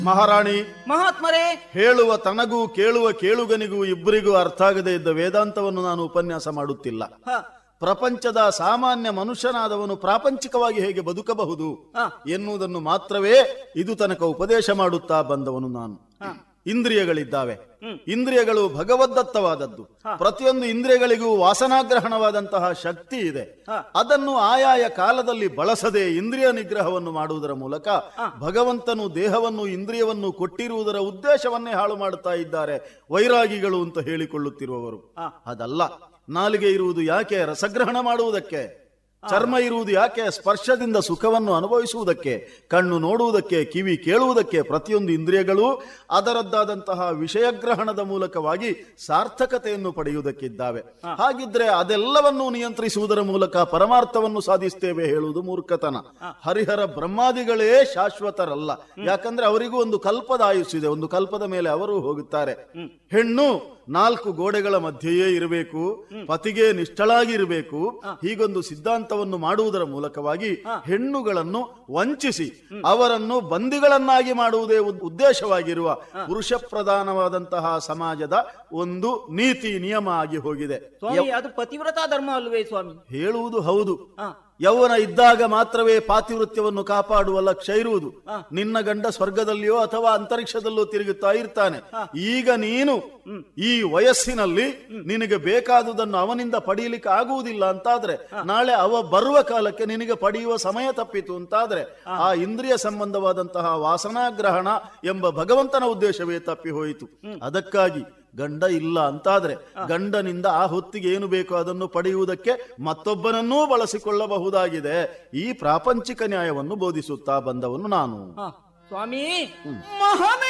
ಮಹಾರಾಣಿ ಮಹಾತ್ಮರೇ ಹೇಳುವ ತನಗೂ ಕೇಳುವ ಕೇಳುಗನಿಗೂ ಇಬ್ಬರಿಗೂ ಅರ್ಥ ಆಗದೇ ಇದ್ದ ವೇದಾಂತವನ್ನು ನಾನು ಉಪನ್ಯಾಸ ಮಾಡುತ್ತಿಲ್ಲ ಹ, ಪ್ರಪಂಚದ ಸಾಮಾನ್ಯ ಮನುಷ್ಯನಾದವನು ಪ್ರಾಪಂಚಿಕವಾಗಿ ಹೇಗೆ ಬದುಕಬಹುದು ಹ. ಎನ್ನುವುದನ್ನು ಮಾತ್ರವೇ ಇದು ತನಕ ಉಪದೇಶ ಮಾಡುತ್ತಾ ಬಂದವನು ನಾನು ಇಂದ್ರಿಯಗಳಿದ್ದಾವೆ ಇಂದ್ರಿಯಗಳು ಭಗವದ್ದತ್ತವಾದದ್ದು ಪ್ರತಿಯೊಂದು ಇಂದ್ರಿಯಗಳಿಗೂ ವಾಸನಾಗ್ರಹಣವಾದಂತಹ ಶಕ್ತಿ ಇದೆ ಅದನ್ನು ಆಯಾಯ ಕಾಲದಲ್ಲಿ ಬಳಸದೆ ಇಂದ್ರಿಯ ನಿಗ್ರಹವನ್ನು ಮಾಡುವುದರ ಮೂಲಕ ಭಗವಂತನು ದೇಹವನ್ನು ಇಂದ್ರಿಯವನ್ನು ಕೊಟ್ಟಿರುವುದರ ಉದ್ದೇಶವನ್ನೇ ಹಾಳು ಮಾಡುತ್ತಾ ಇದ್ದಾರೆ ವೈರಾಗಿಗಳು ಅಂತ ಹೇಳಿಕೊಳ್ಳುತ್ತಿರುವವರು ಅದಲ್ಲ ನಾಲಿಗೆ ಇರುವುದು ಯಾಕೆ ರಸಗ್ರಹಣ ಮಾಡುವುದಕ್ಕೆ ಚರ್ಮ ಇರುವುದು ಯಾಕೆ ಸ್ಪರ್ಶದಿಂದ ಸುಖವನ್ನು ಅನುಭವಿಸುವುದಕ್ಕೆ ಕಣ್ಣು ನೋಡುವುದಕ್ಕೆ ಕಿವಿ ಕೇಳುವುದಕ್ಕೆ ಪ್ರತಿಯೊಂದು ಇಂದ್ರಿಯಗಳು ಅದರದ್ದಾದಂತಹ ವಿಷಯಗ್ರಹಣದ ಮೂಲಕವಾಗಿ ಸಾರ್ಥಕತೆಯನ್ನು ಪಡೆಯುವುದಕ್ಕಿದ್ದಾವೆ ಹಾಗಿದ್ರೆ ಅದೆಲ್ಲವನ್ನೂ ನಿಯಂತ್ರಿಸುವುದರ ಮೂಲಕ ಪರಮಾರ್ಥವನ್ನು ಸಾಧಿಸ್ತೇವೆ ಹೇಳುವುದು ಮೂರ್ಖತನ ಹರಿಹರ ಬ್ರಹ್ಮಾದಿಗಳೇ ಶಾಶ್ವತರಲ್ಲ ಯಾಕಂದ್ರೆ ಅವರಿಗೂ ಒಂದು ಕಲ್ಪದ ಆಯುಸ್ಸಿದೆ ಒಂದು ಕಲ್ಪದ ಮೇಲೆ ಅವರು ಹೋಗುತ್ತಾರೆ ಹೆಣ್ಣು ನಾಲ್ಕು ಗೋಡೆಗಳ ಮಧ್ಯೆಯೇ ಇರಬೇಕು ಪತಿಗೆ ನಿಷ್ಠಳಾಗಿ ಇರಬೇಕು ಹೀಗೊಂದು ಸಿದ್ಧಾಂತವನ್ನು ಮಾಡುವುದರ ಮೂಲಕವಾಗಿ ಹೆಣ್ಣುಗಳನ್ನು ವಂಚಿಸಿ ಅವರನ್ನು ಬಂದಿಗಳನ್ನಾಗಿ ಮಾಡುವುದೇ ಉದ್- ಉದ್ದೇಶವಾಗಿರುವ ಪುರುಷ ಪ್ರಧಾನವಾದಂತಹ ಸಮಾಜದ ಒಂದು ನೀತಿ ನಿಯಮ ಆಗಿ ಹೋಗಿದೆ ಸ್ವಾಮಿ ಅದು ಪತಿವ್ರತಾ ಧರ್ಮ ಅಲ್ವೇ ಸ್ವಾಮಿ ಹೇಳುವುದು ಹೌದು ಹ. ಯೌವನ ಇದ್ದಾಗ ಮಾತ್ರವೇ ಪಾತಿವೃತ್ಯವನ್ನು ಕಾಪಾಡುವ ಲಕ್ಷ್ಯ ಇರುವುದು ನಿನ್ನ ಗಂಡ ಸ್ವರ್ಗದಲ್ಲಿಯೋ ಅಥವಾ ಅಂತರಿಕ್ಷದಲ್ಲೋ ತಿರುಗುತ್ತಾ ಇರ್ತಾನೆ ಈಗ ನೀನು ಈ ವಯಸ್ಸಿನಲ್ಲಿ ನಿನಗೆ ಬೇಕಾದುದನ್ನು ಅವನಿಂದ ಪಡೆಯಲಿಕ್ಕೆ ಆಗುವುದಿಲ್ಲ ಅಂತಾದ್ರೆ ನಾಳೆ ಅವ ಬರುವ ಕಾಲಕ್ಕೆ ನಿನಗೆ ಪಡೆಯುವ ಸಮಯ ತಪ್ಪಿತು ಅಂತಾದ್ರೆ ಆ ಇಂದ್ರಿಯ ಸಂಬಂಧವಾದಂತಹ ವಾಸನಾಗ್ರಹಣ ಎಂಬ ಭಗವಂತನ ಉದ್ದೇಶವೇ ತಪ್ಪಿ ಹೋಯಿತು ಅದಕ್ಕಾಗಿ ಗಂಡ ಇಲ್ಲ ಅಂತಾದ್ರೆ ಗಂಡನಿಂದ ಆ ಹೊತ್ತಿಗೆ ಏನು ಬೇಕೋ ಅದನ್ನು ಪಡೆಯುವುದಕ್ಕೆ ಮತ್ತೊಬ್ಬನನ್ನೂ ಬಳಸಿಕೊಳ್ಳಬಹುದಾಗಿದೆ ಈ ಪ್ರಾಪಂಚಿಕ ನ್ಯಾಯವನ್ನು ಬೋಧಿಸುತ್ತಾ ಬಂದವನು ನಾನು ಹ, ಸ್ವಾಮಿ ಮಹಾಮೇ